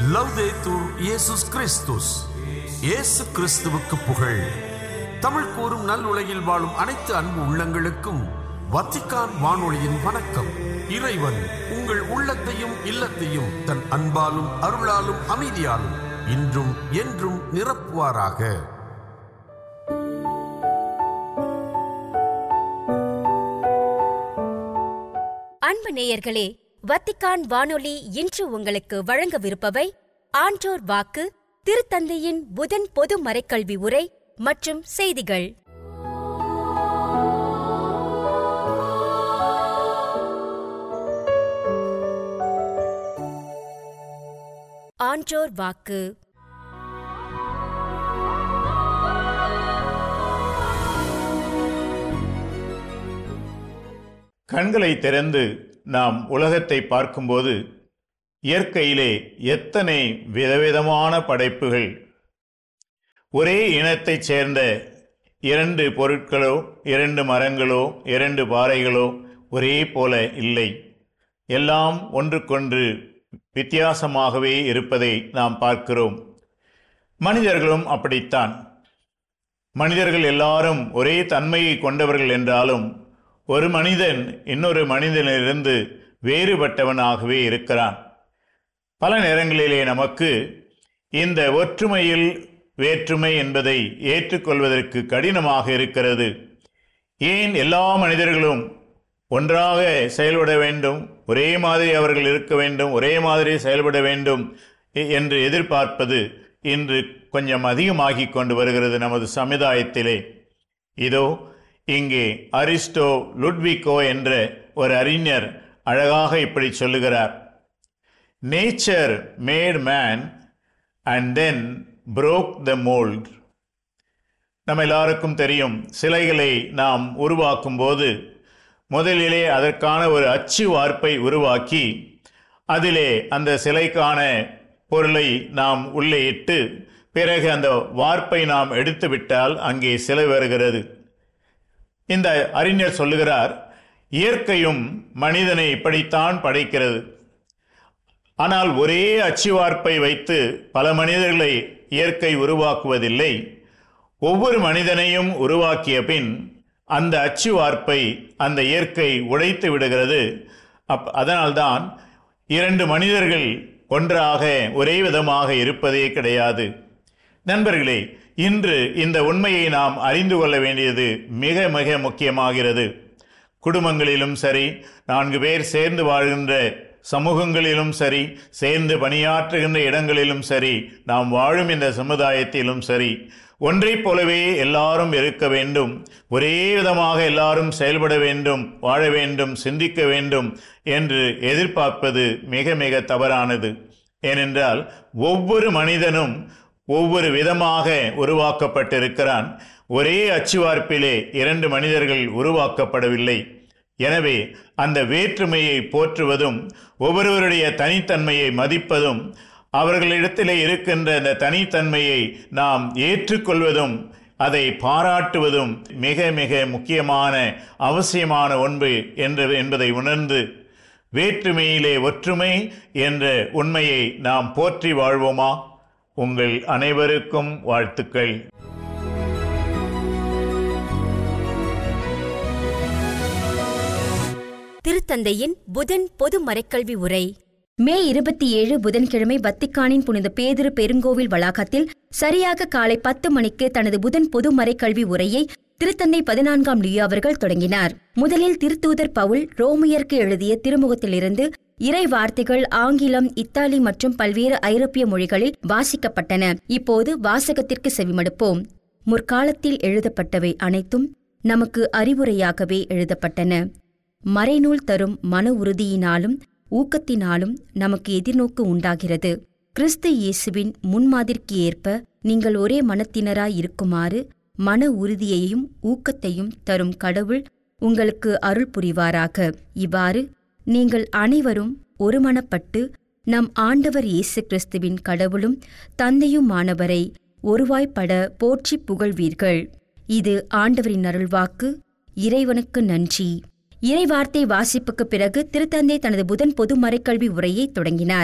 லவ்தேத்தூர் இயேசுஸ் கிறிஸ்துஸ் இயேசு கிறிஸ்துவுக்கு புகழ் தமிழ் கூறும் நல் உலகில் வாழும் அனைத்து அன்பு உள்ளங்களுக்கும் வத்திக்கான் வானொலியின் வணக்கம் இறைவன் உங்கள் உள்ளத்தையும் இல்லத்தையும் தன் அன்பாலும் அருளாலும் அமைதியாலும் இன்றும் என்றும் நிரப்புவாராக அன்பு நேயர்களே வத்திக்கான் வானொலி இன்று உங்களுக்கு வழங்கவிருப்பவை ஆன்றோர் வாக்கு திருத்தந்தையின் புதன் பொது மறைக்கல்வி உரை மற்றும் செய்திகள் ஆன்றோர் வாக்கு கண்களை திறந்து நாம் உலகத்தை பார்க்கும்போது இயற்கையிலே எத்தனை விதவிதமான படைப்புகள் ஒரே இனத்தைச் சேர்ந்த இரண்டு பொருட்களோ இரண்டு மரங்களோ இரண்டு பாறைகளோ ஒரே போல இல்லை எல்லாம் ஒன்றுக்கொன்று வித்தியாசமாகவே இருப்பதை நாம் பார்க்கிறோம் மனிதர்களும் அப்படித்தான் மனிதர்கள் எல்லாரும் ஒரே தன்மையை கொண்டவர்கள் என்றாலும் ஒரு மனிதன் இன்னொரு மனிதனிலிருந்து வேறுபட்டவனாகவே இருக்கிறான் பல நேரங்களிலே நமக்கு இந்த ஒற்றுமையில் வேற்றுமை என்பதை ஏற்றுக்கொள்வதற்கு கடினமாக இருக்கிறது ஏன் எல்லா மனிதர்களும் ஒன்றாக செயல்பட வேண்டும் ஒரே மாதிரி அவர்கள் இருக்க வேண்டும் ஒரே மாதிரி செயல்பட வேண்டும் எ- என்று எதிர்பார்ப்பது இன்று கொஞ்சம் அதிகமாகிக் கொண்டு வருகிறது நமது சமுதாயத்திலே இதோ இங்கே அரிஸ்டோ லுட்விகோ என்ற ஒரு அறிஞர் அழகாக இப்படி சொல்லுகிறார் nature made man and then broke the mold நம்ம எல்லாருக்கும் தெரியும் சிலைகளை நாம் உருவாக்கும் போது முதலிலே அதற்கான ஒரு அச்சு வார்ப்பை உருவாக்கி அதிலே அந்த சிலைக்கான பொருளை நாம் உள்ளே இட்டு பிறகு அந்த வார்ப்பை நாம் எடுத்து விட்டால் அங்கே சிலை வருகிறது இந்த அறிஞர் சொல்லுகிறார் இயற்கையும் மனிதனை இப்படித்தான் படைக்கிறது ஆனால் ஒரே அச்சுவார்ப்பை வைத்து பல மனிதர்களை இயற்கை உருவாக்குவதில்லை ஒவ்வொரு மனிதனையும் உருவாக்கிய பின் அந்த அச்சுவார்ப்பை அந்த இயற்கை உடைத்து விடுகிறது அப் அதனால்தான் இரண்டு மனிதர்கள் ஒன்றாக ஒரே விதமாக இருப்பதே கிடையாது நண்பர்களே இன்று இந்த உண்மையை நாம் அறிந்து கொள்ள வேண்டியது மிக மிக முக்கியமாகிறது குடும்பங்களிலும் சரி நான்கு பேர் சேர்ந்து வாழ்கின்ற சமூகங்களிலும் சரி சேர்ந்து பணியாற்றுகின்ற இடங்களிலும் சரி நாம் வாழும் இந்த சமுதாயத்திலும் சரி ஒன்றைப் போலவே எல்லாரும் இருக்க வேண்டும் ஒரே விதமாக எல்லாரும் செயல்பட வேண்டும் வாழ வேண்டும் சிந்திக்க வேண்டும் என்று எதிர்பார்ப்பது மிக மிக தவறானது ஏனென்றால் ஒவ்வொரு மனிதனும் ஒவ்வொரு விதமாக உருவாக்கப்பட்டிருக்கிறான் ஒரே அச்சுவார்ப்பிலே இரண்டு மனிதர்கள் உருவாக்கப்படவில்லை எனவே அந்த வேற்றுமையை போற்றுவதும் ஒவ்வொருவருடைய தனித்தன்மையை மதிப்பதும் அவர்களிடத்திலே இருக்கின்ற அந்த தனித்தன்மையை நாம் ஏற்றுக்கொள்வதும் அதை பாராட்டுவதும் மிக மிக முக்கியமான அவசியமான ஒன்று என்று என்பதை உணர்ந்து வேற்றுமையிலே ஒற்றுமை என்ற உண்மையை நாம் போற்றி வாழ்வோமா உங்கள் அனைவருக்கும் வாழ்த்துக்கள் திருத்தந்தையின் புதன் பொது மறைக்கல்வி உரை மே இருபத்தி ஏழு புதன்கிழமை வத்திக்கானின் புனித பேதிரு பெருங்கோவில் வளாகத்தில் சரியாக காலை பத்து மணிக்கு தனது புதன் பொது மறைக்கல்வி உரையை திருத்தந்தை பதினான்காம் லியோ அவர்கள் தொடங்கினார் முதலில் திருத்தூதர் பவுல் ரோமியருக்கு எழுதிய திருமுகத்திலிருந்து இறை வார்த்தைகள் ஆங்கிலம் இத்தாலி மற்றும் பல்வேறு ஐரோப்பிய மொழிகளில் வாசிக்கப்பட்டன இப்போது வாசகத்திற்கு செவிமடுப்போம் முற்காலத்தில் எழுதப்பட்டவை அனைத்தும் நமக்கு அறிவுரையாகவே எழுதப்பட்டன மறைநூல் தரும் மன உறுதியினாலும் ஊக்கத்தினாலும் நமக்கு எதிர்நோக்கு உண்டாகிறது கிறிஸ்து இயேசுவின் முன்மாதிரிக்கு ஏற்ப நீங்கள் ஒரே மனத்தினராய் இருக்குமாறு மன உறுதியையும் ஊக்கத்தையும் தரும் கடவுள் உங்களுக்கு அருள் புரிவாராக இவ்வாறு நீங்கள் அனைவரும் ஒருமனப்பட்டு நம் ஆண்டவர் இயேசு கிறிஸ்துவின் கடவுளும் தந்தையுமானவரை ஒருவாய்ப்பட போற்றிப் புகழ்வீர்கள் இது ஆண்டவரின் அருள்வாக்கு இறைவனுக்கு நன்றி இறைவார்த்தை வாசிப்புக்கு பிறகு திருத்தந்தை தனது புதன் பொது மறைக்கல்வி உரையை தொடங்கினார்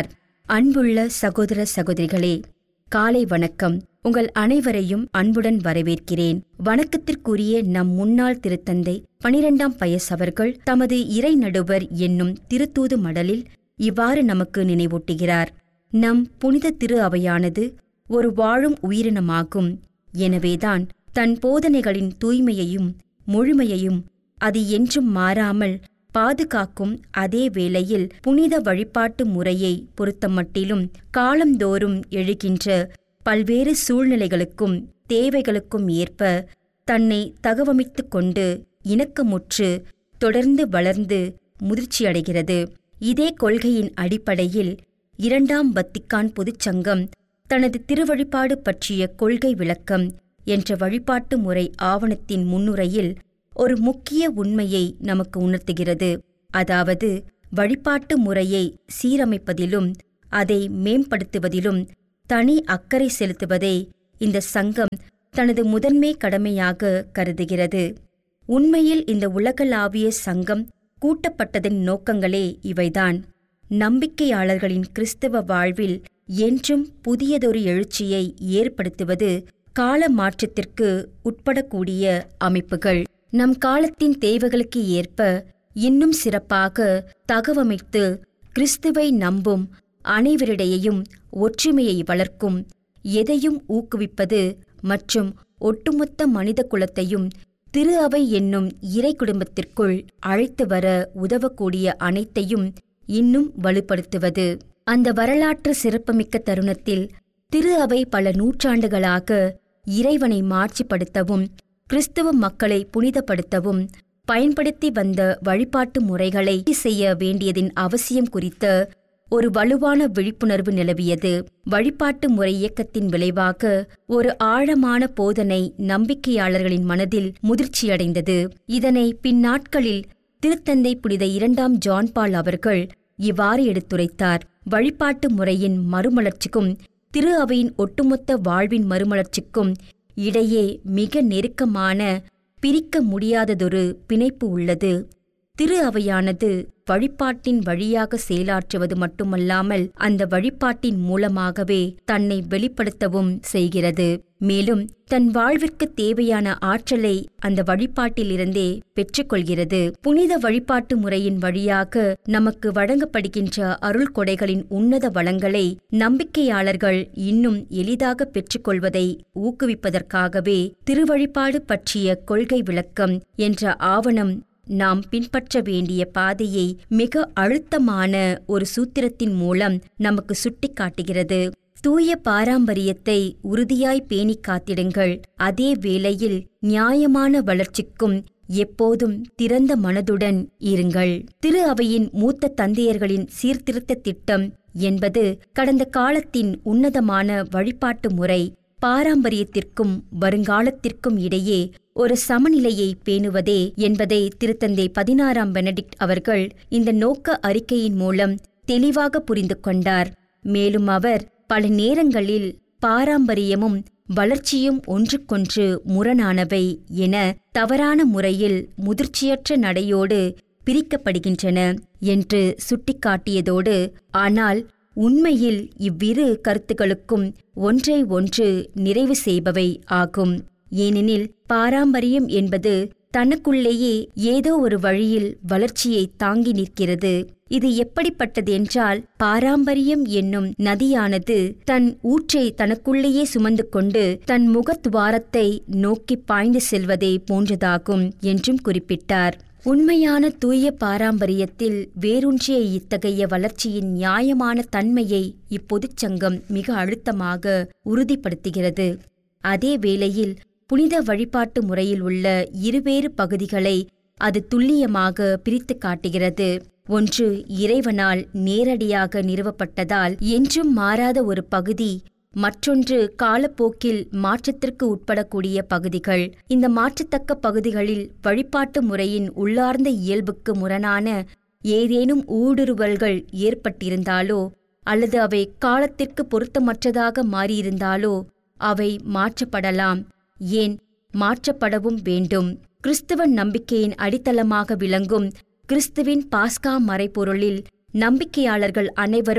அன்புள்ள சகோதர சகோதரிகளே காலை வணக்கம் உங்கள் அனைவரையும் அன்புடன் வரவேற்கிறேன் வணக்கத்திற்குரிய நம் முன்னாள் திருத்தந்தை பனிரெண்டாம் பயஸ் அவர்கள் தமது இறை நடுவர் என்னும் திருத்தூது மடலில் இவ்வாறு நமக்கு நினைவூட்டுகிறார் நம் புனித திரு அவையானது ஒரு வாழும் உயிரினமாகும் எனவேதான் தன் போதனைகளின் தூய்மையையும் முழுமையையும் அது என்றும் மாறாமல் பாதுகாக்கும் அதே வேளையில் புனித வழிபாட்டு முறையை பொறுத்தமட்டிலும் காலந்தோறும் எழுகின்ற பல்வேறு சூழ்நிலைகளுக்கும் தேவைகளுக்கும் ஏற்ப தன்னை தகவமைத்துக் கொண்டு இணக்கமுற்று தொடர்ந்து வளர்ந்து முதிர்ச்சியடைகிறது இதே கொள்கையின் அடிப்படையில் இரண்டாம் வத்திக்கான் பொதுச்சங்கம் தனது திருவழிபாடு பற்றிய கொள்கை விளக்கம் என்ற வழிபாட்டு முறை ஆவணத்தின் முன்னுரையில் ஒரு முக்கிய உண்மையை நமக்கு உணர்த்துகிறது அதாவது வழிபாட்டு முறையை சீரமைப்பதிலும் அதை மேம்படுத்துவதிலும் தனி அக்கறை செலுத்துவதை இந்த சங்கம் தனது முதன்மை கடமையாக கருதுகிறது உண்மையில் இந்த உலகளாவிய சங்கம் கூட்டப்பட்டதன் நோக்கங்களே இவைதான் நம்பிக்கையாளர்களின் கிறிஸ்தவ வாழ்வில் என்றும் புதியதொரு எழுச்சியை ஏற்படுத்துவது கால மாற்றத்திற்கு உட்படக்கூடிய அமைப்புகள் நம் காலத்தின் தேவைகளுக்கு ஏற்ப இன்னும் சிறப்பாக தகவமைத்து கிறிஸ்துவை நம்பும் அனைவரிடையேயும் ஒற்றுமையை வளர்க்கும் எதையும் ஊக்குவிப்பது மற்றும் ஒட்டுமொத்த மனித குலத்தையும் திரு அவை என்னும் இறை குடும்பத்திற்குள் அழைத்து வர உதவக்கூடிய அனைத்தையும் இன்னும் வலுப்படுத்துவது அந்த வரலாற்று சிறப்புமிக்க தருணத்தில் திரு அவை பல நூற்றாண்டுகளாக இறைவனை மாட்சிப்படுத்தவும் கிறிஸ்தவ மக்களை புனிதப்படுத்தவும் பயன்படுத்தி வந்த வழிபாட்டு முறைகளை செய்ய வேண்டியதின் அவசியம் குறித்த ஒரு வலுவான விழிப்புணர்வு நிலவியது வழிபாட்டு முறை இயக்கத்தின் விளைவாக ஒரு ஆழமான போதனை நம்பிக்கையாளர்களின் மனதில் முதிர்ச்சியடைந்தது இதனை பின்னாட்களில் திருத்தந்தை புனித இரண்டாம் ஜான் பால் அவர்கள் இவ்வாறு எடுத்துரைத்தார் வழிபாட்டு முறையின் மறுமலர்ச்சிக்கும் திரு அவையின் ஒட்டுமொத்த வாழ்வின் மறுமலர்ச்சிக்கும் இடையே மிக நெருக்கமான பிரிக்க முடியாததொரு பிணைப்பு உள்ளது திரு அவையானது வழிபாட்டின் வழியாக செயலாற்றுவது மட்டுமல்லாமல் அந்த வழிபாட்டின் மூலமாகவே தன்னை வெளிப்படுத்தவும் செய்கிறது மேலும் தன் வாழ்விற்கு தேவையான ஆற்றலை அந்த வழிபாட்டிலிருந்தே பெற்றுக்கொள்கிறது புனித வழிபாட்டு முறையின் வழியாக நமக்கு வழங்கப்படுகின்ற அருள் கொடைகளின் உன்னத வளங்களை நம்பிக்கையாளர்கள் இன்னும் எளிதாக பெற்றுக்கொள்வதை ஊக்குவிப்பதற்காகவே திருவழிபாடு பற்றிய கொள்கை விளக்கம் என்ற ஆவணம் நாம் பின்பற்ற வேண்டிய பாதையை மிக அழுத்தமான ஒரு சூத்திரத்தின் மூலம் நமக்கு சுட்டிக்காட்டுகிறது தூய பாரம்பரியத்தை உறுதியாய் பேணிக் காத்திடுங்கள் அதே வேளையில் நியாயமான வளர்ச்சிக்கும் எப்போதும் திறந்த மனதுடன் இருங்கள் திரு அவையின் மூத்த தந்தையர்களின் சீர்திருத்த திட்டம் என்பது கடந்த காலத்தின் உன்னதமான வழிபாட்டு முறை பாரம்பரியத்திற்கும் வருங்காலத்திற்கும் இடையே ஒரு சமநிலையை பேணுவதே என்பதை திருத்தந்தை பதினாறாம் பெனடிக்ட் அவர்கள் இந்த நோக்க அறிக்கையின் மூலம் தெளிவாக புரிந்து கொண்டார் மேலும் அவர் பல நேரங்களில் பாரம்பரியமும் வளர்ச்சியும் ஒன்றுக்கொன்று முரணானவை என தவறான முறையில் முதிர்ச்சியற்ற நடையோடு பிரிக்கப்படுகின்றன என்று சுட்டிக்காட்டியதோடு ஆனால் உண்மையில் இவ்விரு கருத்துகளுக்கும் ஒன்றை ஒன்று நிறைவு செய்பவை ஆகும் ஏனெனில் பாரம்பரியம் என்பது தனக்குள்ளேயே ஏதோ ஒரு வழியில் வளர்ச்சியை தாங்கி நிற்கிறது இது எப்படிப்பட்டது என்றால் பாரம்பரியம் என்னும் நதியானது தன் ஊற்றை தனக்குள்ளேயே சுமந்து கொண்டு தன் முகத்வாரத்தை நோக்கி பாய்ந்து செல்வதை போன்றதாகும் என்றும் குறிப்பிட்டார் உண்மையான தூய பாரம்பரியத்தில் வேரூன்றிய இத்தகைய வளர்ச்சியின் நியாயமான தன்மையை இப்பொதுச் சங்கம் மிக அழுத்தமாக உறுதிப்படுத்துகிறது அதே வேளையில் புனித வழிபாட்டு முறையில் உள்ள இருவேறு பகுதிகளை அது துல்லியமாக பிரித்து காட்டுகிறது ஒன்று இறைவனால் நேரடியாக நிறுவப்பட்டதால் என்றும் மாறாத ஒரு பகுதி மற்றொன்று காலப்போக்கில் மாற்றத்திற்கு உட்படக்கூடிய பகுதிகள் இந்த மாற்றத்தக்க பகுதிகளில் வழிபாட்டு முறையின் உள்ளார்ந்த இயல்புக்கு முரணான ஏதேனும் ஊடுருவல்கள் ஏற்பட்டிருந்தாலோ அல்லது அவை காலத்திற்கு பொருத்தமற்றதாக மாறியிருந்தாலோ அவை மாற்றப்படலாம் ஏன் மாற்றப்படவும் வேண்டும் கிறிஸ்துவ நம்பிக்கையின் அடித்தளமாக விளங்கும் கிறிஸ்துவின் பாஸ்கா மறைபொருளில் நம்பிக்கையாளர்கள் அனைவரும்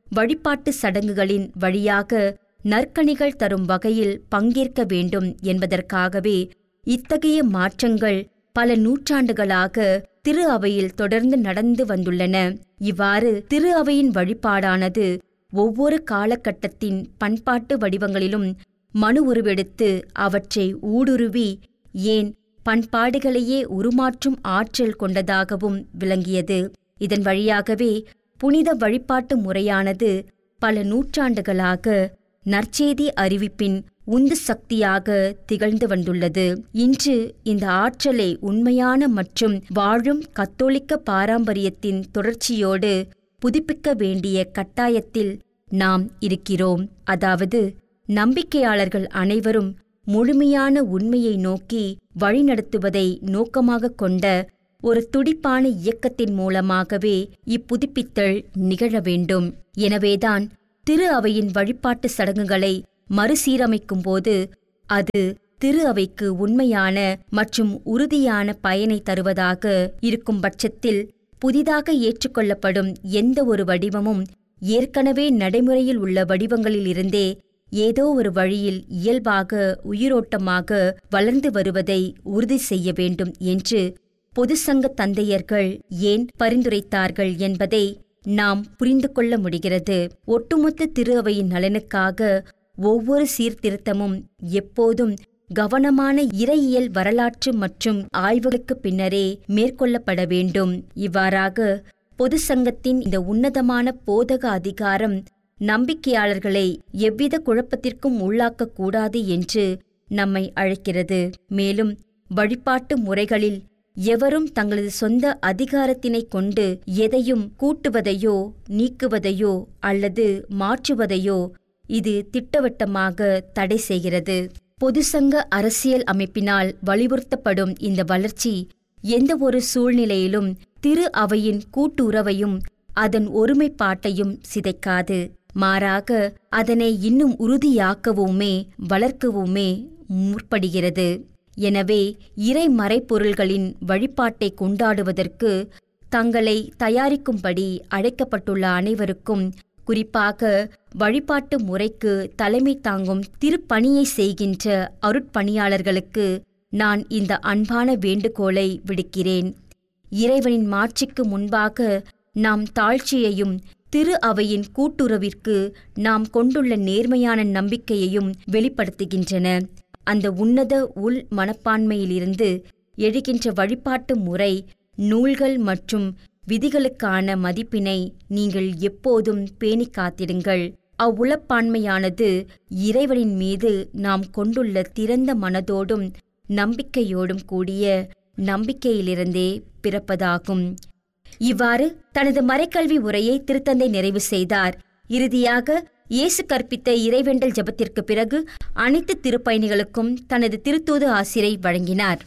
வழிபாட்டு சடங்குகளின் வழியாக நற்கணிகள் தரும் வகையில் பங்கேற்க வேண்டும் என்பதற்காகவே இத்தகைய மாற்றங்கள் பல நூற்றாண்டுகளாக திரு அவையில் தொடர்ந்து நடந்து வந்துள்ளன இவ்வாறு திரு அவையின் வழிபாடானது ஒவ்வொரு காலகட்டத்தின் பண்பாட்டு வடிவங்களிலும் மனு உருவெடுத்து அவற்றை ஊடுருவி ஏன் பண்பாடுகளையே உருமாற்றும் ஆற்றல் கொண்டதாகவும் விளங்கியது இதன் வழியாகவே புனித வழிபாட்டு முறையானது பல நூற்றாண்டுகளாக நற்செய்தி அறிவிப்பின் உந்து சக்தியாக திகழ்ந்து வந்துள்ளது இன்று இந்த ஆற்றலை உண்மையான மற்றும் வாழும் கத்தோலிக்க பாரம்பரியத்தின் தொடர்ச்சியோடு புதுப்பிக்க வேண்டிய கட்டாயத்தில் நாம் இருக்கிறோம் அதாவது நம்பிக்கையாளர்கள் அனைவரும் முழுமையான உண்மையை நோக்கி வழிநடத்துவதை நோக்கமாக கொண்ட ஒரு துடிப்பான இயக்கத்தின் மூலமாகவே இப்புதுப்பித்தல் நிகழ வேண்டும் எனவேதான் திரு அவையின் வழிபாட்டு சடங்குகளை மறுசீரமைக்கும் போது அது திரு அவைக்கு உண்மையான மற்றும் உறுதியான பயனை தருவதாக இருக்கும் பட்சத்தில் புதிதாக ஏற்றுக்கொள்ளப்படும் எந்த ஒரு வடிவமும் ஏற்கனவே நடைமுறையில் உள்ள வடிவங்களிலிருந்தே ஏதோ ஒரு வழியில் இயல்பாக உயிரோட்டமாக வளர்ந்து வருவதை உறுதி செய்ய வேண்டும் என்று பொதுசங்க தந்தையர்கள் ஏன் பரிந்துரைத்தார்கள் என்பதை நாம் புரிந்து கொள்ள முடிகிறது ஒட்டுமொத்த திரு அவையின் நலனுக்காக ஒவ்வொரு சீர்திருத்தமும் எப்போதும் கவனமான இறையியல் வரலாற்று மற்றும் ஆய்வுகளுக்கு பின்னரே மேற்கொள்ளப்பட வேண்டும் இவ்வாறாக பொது சங்கத்தின் இந்த உன்னதமான போதக அதிகாரம் நம்பிக்கையாளர்களை எவ்வித குழப்பத்திற்கும் உள்ளாக்கக்கூடாது என்று நம்மை அழைக்கிறது மேலும் வழிபாட்டு முறைகளில் எவரும் தங்களது சொந்த அதிகாரத்தினை கொண்டு எதையும் கூட்டுவதையோ நீக்குவதையோ அல்லது மாற்றுவதையோ இது திட்டவட்டமாக தடை செய்கிறது பொதுசங்க அரசியல் அமைப்பினால் வலியுறுத்தப்படும் இந்த வளர்ச்சி எந்த ஒரு சூழ்நிலையிலும் திரு அவையின் கூட்டுறவையும் அதன் ஒருமைப்பாட்டையும் சிதைக்காது மாறாக அதனை இன்னும் உறுதியாக்கவுமே வளர்க்கவுமே முற்படுகிறது எனவே இறை மறைப்பொருள்களின் வழிபாட்டை கொண்டாடுவதற்கு தங்களை தயாரிக்கும்படி அழைக்கப்பட்டுள்ள அனைவருக்கும் குறிப்பாக வழிபாட்டு முறைக்கு தலைமை தாங்கும் திருப்பணியை செய்கின்ற அருட்பணியாளர்களுக்கு நான் இந்த அன்பான வேண்டுகோளை விடுக்கிறேன் இறைவனின் மாட்சிக்கு முன்பாக நாம் தாழ்ச்சியையும் திரு அவையின் கூட்டுறவிற்கு நாம் கொண்டுள்ள நேர்மையான நம்பிக்கையையும் வெளிப்படுத்துகின்றன அந்த உன்னத உள் மனப்பான்மையிலிருந்து எழுகின்ற வழிபாட்டு முறை நூல்கள் மற்றும் விதிகளுக்கான மதிப்பினை நீங்கள் எப்போதும் பேணி காத்திடுங்கள் அவ்வுளப்பான்மையானது இறைவனின் மீது நாம் கொண்டுள்ள திறந்த மனதோடும் நம்பிக்கையோடும் கூடிய நம்பிக்கையிலிருந்தே பிறப்பதாகும் இவ்வாறு தனது மறைக்கல்வி உரையை திருத்தந்தை நிறைவு செய்தார் இறுதியாக இயேசு கற்பித்த இறைவேண்டல் ஜெபத்திற்கு பிறகு அனைத்து திருப்பயணிகளுக்கும் தனது திருத்தூது ஆசிரை வழங்கினார்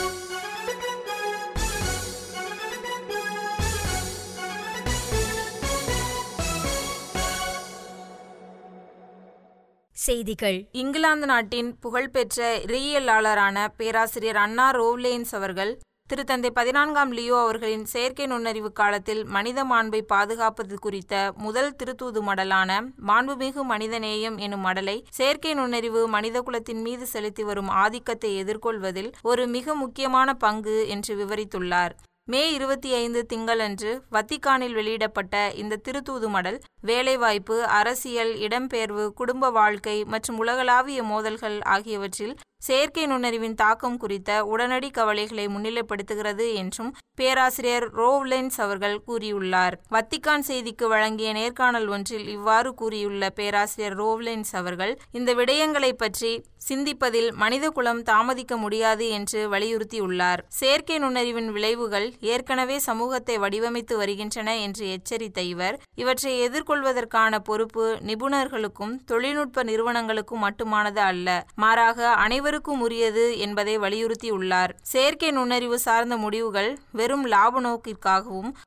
செய்திகள் இங்கிலாந்து நாட்டின் புகழ்பெற்ற இறையியலாளரான பேராசிரியர் அண்ணா ரோவ்லேன்ஸ் அவர்கள் திருத்தந்தை பதினான்காம் லியோ அவர்களின் செயற்கை நுண்ணறிவு காலத்தில் மனித மாண்பை பாதுகாப்பது குறித்த முதல் திருத்தூது மடலான மாண்புமிகு மனிதநேயம் எனும் மடலை செயற்கை நுண்ணறிவு மனிதகுலத்தின் மீது செலுத்தி வரும் ஆதிக்கத்தை எதிர்கொள்வதில் ஒரு மிக முக்கியமான பங்கு என்று விவரித்துள்ளார் மே இருபத்தி ஐந்து திங்களன்று வத்திக்கானில் வெளியிடப்பட்ட இந்த திருத்தூது மடல் வேலைவாய்ப்பு அரசியல் இடம்பெயர்வு குடும்ப வாழ்க்கை மற்றும் உலகளாவிய மோதல்கள் ஆகியவற்றில் செயற்கை நுண்ணறிவின் தாக்கம் குறித்த உடனடி கவலைகளை முன்னிலைப்படுத்துகிறது என்றும் பேராசிரியர் ரோவ்லென்ஸ் அவர்கள் கூறியுள்ளார் வத்திக்கான் செய்திக்கு வழங்கிய நேர்காணல் ஒன்றில் இவ்வாறு கூறியுள்ள பேராசிரியர் ரோவ்லென்ஸ் அவர்கள் இந்த விடயங்களை பற்றி சிந்திப்பதில் மனிதகுலம் தாமதிக்க முடியாது என்று வலியுறுத்தியுள்ளார் செயற்கை நுண்ணறிவின் விளைவுகள் ஏற்கனவே சமூகத்தை வடிவமைத்து வருகின்றன என்று எச்சரித்த இவர் இவற்றை எதிர்கொள்வதற்கான பொறுப்பு நிபுணர்களுக்கும் தொழில்நுட்ப நிறுவனங்களுக்கும் மட்டுமானது அல்ல மாறாக அனைவருக்கும் உரியது என்பதை வலியுறுத்தியுள்ளார் செயற்கை நுண்ணறிவு சார்ந்த முடிவுகள் வெறும் லாப நோக்கிற்காகவும்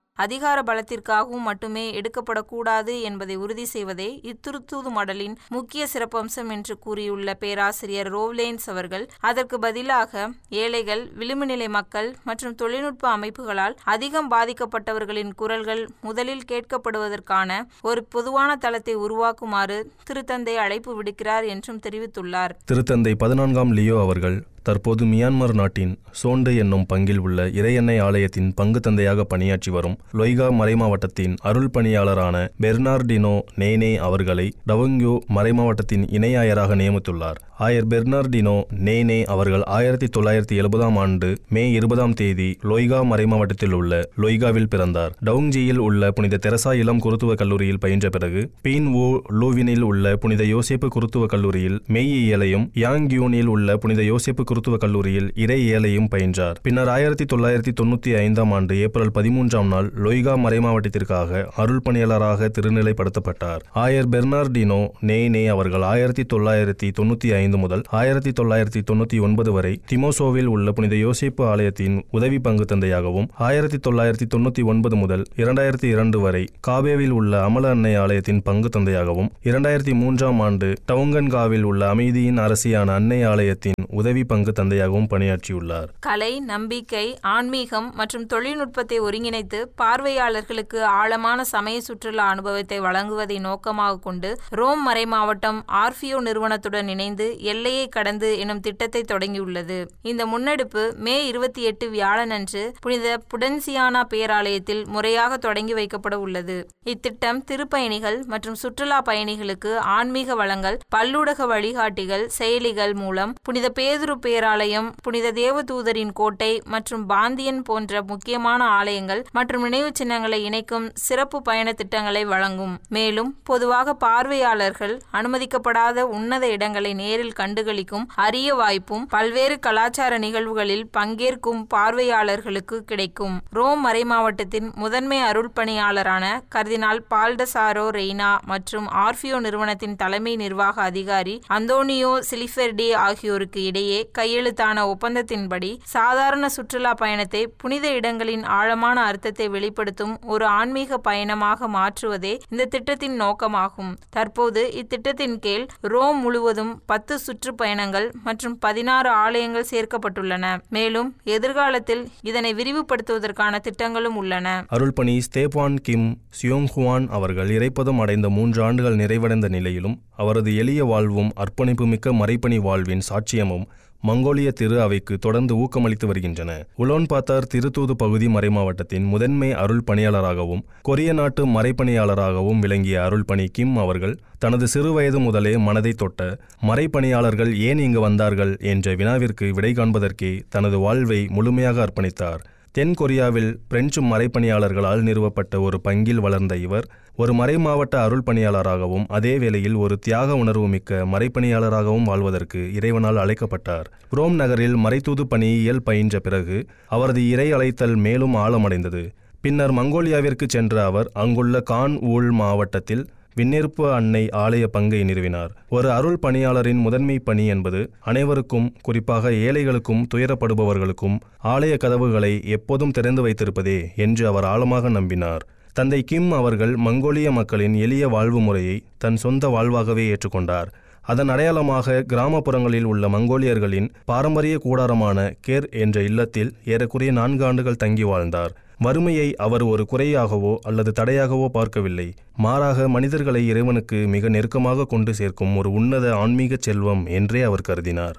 அதிகார பலத்திற்காகவும் மட்டுமே எடுக்கப்படக்கூடாது என்பதை உறுதி செய்வதே இத்திருத்தூது மடலின் முக்கிய சிறப்பம்சம் என்று கூறியுள்ள பேராசிரியர் ரோவ்லேன்ஸ் அவர்கள் அதற்கு பதிலாக ஏழைகள் விளிம்புநிலை மக்கள் மற்றும் தொழில்நுட்ப அமைப்புகளால் அதிகம் பாதிக்கப்பட்டவர்களின் குரல்கள் முதலில் கேட்கப்படுவதற்கான ஒரு பொதுவான தளத்தை உருவாக்குமாறு திருத்தந்தை அழைப்பு விடுக்கிறார் என்றும் தெரிவித்துள்ளார் திருத்தந்தை பதினான்காம் லியோ அவர்கள் தற்போது மியான்மர் நாட்டின் சோண்டு என்னும் பங்கில் உள்ள இறையெண்ணெய் ஆலயத்தின் பங்கு தந்தையாக பணியாற்றி வரும் லொய்கா மறைமாவட்டத்தின் அருள் பணியாளரான பெர்னார்டினோ நேனே அவர்களை டவங்யோ மறைமாவட்டத்தின் இணையாயராக நியமித்துள்ளார் ஆயர் பெர்னார்டினோ நேனே அவர்கள் ஆயிரத்தி தொள்ளாயிரத்தி எழுபதாம் ஆண்டு மே இருபதாம் தேதி லொய்கா மறைமாவட்டத்தில் உள்ள லொய்காவில் பிறந்தார் டவுங்ஜியில் உள்ள புனித தெரசா இளம் குருத்துவ கல்லூரியில் பயின்ற பிறகு பீன் ஓ லூவினில் உள்ள புனித யோசேப்பு குருத்துவ கல்லூரியில் மெய்யியலையும் யாங்கியூனில் உள்ள புனித யோசேப்பு குருத்துவ கல்லூரியில் இறையியலையும் பயின்றார் பின்னர் ஆயிரத்தி தொள்ளாயிரத்தி தொண்ணூற்றி ஐந்தாம் ஆண்டு ஏப்ரல் பதிமூன்றாம் நாள் லொய்கா மறைமாவட்டத்திற்காக அருள் பணியாளராக திருநிலைப்படுத்தப்பட்டார் ஆயர் பெர்னார்டினோ நேனே அவர்கள் ஆயிரத்தி தொள்ளாயிரத்தி தொண்ணூற்றி ஐந்து முதல் ஆயிரத்தி தொள்ளாயிரத்தி தொண்ணூற்றி ஒன்பது வரை திமோசோவில் உள்ள புனித யோசேப்பு ஆலயத்தின் உதவி பங்கு தந்தையாகவும் ஆயிரத்தி தொள்ளாயிரத்தி தொண்ணூற்றி ஒன்பது முதல் இரண்டாயிரத்தி இரண்டு வரை காபேவில் உள்ள அமல அன்னை ஆலயத்தின் பங்கு தந்தையாகவும் இரண்டாயிரத்தி மூன்றாம் ஆண்டு டவுங்கன்காவில் உள்ள அமைதியின் அரசியான அன்னை ஆலயத்தின் உதவி பங்கு தந்தையாகவும் பணியாற்றியுள்ளார் கலை நம்பிக்கை ஆன்மீகம் மற்றும் தொழில்நுட்பத்தை ஒருங்கிணைத்து பார்வையாளர்களுக்கு ஆழமான சமய சுற்றுலா அனுபவத்தை வழங்குவதை நோக்கமாக கொண்டு ரோம் மறைமாவட்டம் ஆர்பியோ நிறுவனத்துடன் இணைந்து எல்லையை கடந்து எனும் திட்டத்தை தொடங்கியுள்ளது இந்த முன்னெடுப்பு மே இருபத்தி எட்டு வியாழனன்று புனித புடன்சியானா பேராலயத்தில் முறையாக தொடங்கி வைக்கப்பட உள்ளது இத்திட்டம் திருப்பயணிகள் மற்றும் சுற்றுலா பயணிகளுக்கு ஆன்மீக வளங்கள் பல்லூடக வழிகாட்டிகள் செயலிகள் மூலம் புனித பேதுரு பேராலயம் புனித தேவதூதரின் கோட்டை மற்றும் பாந்தியன் போன்ற முக்கியமான ஆலயங்கள் மற்றும் நினைவுச் சின்னங்களை இணைக்கும் சிறப்பு பயண திட்டங்களை வழங்கும் மேலும் பொதுவாக பார்வையாளர்கள் அனுமதிக்கப்படாத உன்னத இடங்களை நேரில் கண்டுகளிக்கும் அரிய வாய்ப்பும் பல்வேறு கலாச்சார நிகழ்வுகளில் பங்கேற்கும் பார்வையாளர்களுக்கு கிடைக்கும் ரோம் மறைமாவட்டத்தின் முதன்மை அருள் பணியாளரான கர்தினால் பால்டசாரோ ரெய்னா மற்றும் ஆர்பியோ நிறுவனத்தின் தலைமை நிர்வாக அதிகாரி அந்தோனியோ சிலிஃபெர்டி ஆகியோருக்கு இடையே கையெழுத்தான ஒப்பந்தத்தின்படி சாதாரண சுற்றுலா பயணத்தை புனித இடங்களின் ஆழமான அர்த்தத்தை வெளிப்படுத்தும் ஒரு ஆன்மீக பயணமாக மாற்றுவதே இந்த திட்டத்தின் நோக்கமாகும் தற்போது இத்திட்டத்தின் கீழ் ரோம் முழுவதும் பத்து சுற்றுப்பயணங்கள் மற்றும் பதினாறு ஆலயங்கள் சேர்க்கப்பட்டுள்ளன மேலும் எதிர்காலத்தில் இதனை விரிவுபடுத்துவதற்கான திட்டங்களும் உள்ளன அருள்பணி ஸ்தேபான் கிம் சியோங்ஹுவான் அவர்கள் இறைப்பதம் அடைந்த மூன்று ஆண்டுகள் நிறைவடைந்த நிலையிலும் அவரது எளிய வாழ்வும் அர்ப்பணிப்புமிக்க மறைப்பணி வாழ்வின் சாட்சியமும் மங்கோலிய திரு அவைக்கு தொடர்ந்து ஊக்கமளித்து வருகின்றன உலோன்பாத்தார் திருத்தூது பகுதி மறைமாவட்டத்தின் முதன்மை அருள் பணியாளராகவும் கொரிய நாட்டு மறைப்பணியாளராகவும் விளங்கிய அருள்பணி கிம் அவர்கள் தனது சிறுவயது முதலே மனதை தொட்ட மறைப்பணியாளர்கள் ஏன் இங்கு வந்தார்கள் என்ற வினாவிற்கு விடை காண்பதற்கே தனது வாழ்வை முழுமையாக அர்ப்பணித்தார் தென் கொரியாவில் பிரெஞ்சு மறைப்பணியாளர்களால் நிறுவப்பட்ட ஒரு பங்கில் வளர்ந்த இவர் ஒரு மறைமாவட்ட அருள் பணியாளராகவும் அதே வேளையில் ஒரு தியாக உணர்வு மிக்க மறைப்பணியாளராகவும் வாழ்வதற்கு இறைவனால் அழைக்கப்பட்டார் ரோம் நகரில் மறைத்தூது பணியியல் பயின்ற பிறகு அவரது இறை அழைத்தல் மேலும் ஆழமடைந்தது பின்னர் மங்கோலியாவிற்கு சென்ற அவர் அங்குள்ள கான் ஊல் மாவட்டத்தில் விண்ணேற்பு அன்னை ஆலய பங்கை நிறுவினார் ஒரு அருள் பணியாளரின் முதன்மை பணி என்பது அனைவருக்கும் குறிப்பாக ஏழைகளுக்கும் துயரப்படுபவர்களுக்கும் ஆலய கதவுகளை எப்போதும் திறந்து வைத்திருப்பதே என்று அவர் ஆழமாக நம்பினார் தந்தை கிம் அவர்கள் மங்கோலிய மக்களின் எளிய வாழ்வு முறையை தன் சொந்த வாழ்வாகவே ஏற்றுக்கொண்டார் அதன் அடையாளமாக கிராமப்புறங்களில் உள்ள மங்கோலியர்களின் பாரம்பரிய கூடாரமான கேர் என்ற இல்லத்தில் ஏறக்குறைய நான்கு ஆண்டுகள் தங்கி வாழ்ந்தார் வறுமையை அவர் ஒரு குறையாகவோ அல்லது தடையாகவோ பார்க்கவில்லை மாறாக மனிதர்களை இறைவனுக்கு மிக நெருக்கமாக கொண்டு சேர்க்கும் ஒரு உன்னத ஆன்மீக செல்வம் என்றே அவர் கருதினார்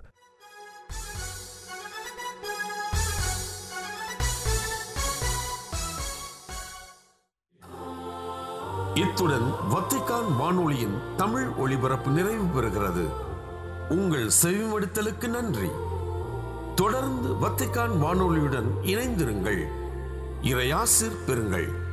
இத்துடன் வத்திக்கான் வானொலியின் தமிழ் ஒளிபரப்பு நிறைவு பெறுகிறது உங்கள் செவிமடுத்தலுக்கு நன்றி தொடர்ந்து வத்திக்கான் வானொலியுடன் இணைந்திருங்கள் இறையாசிர் பெறுங்கள்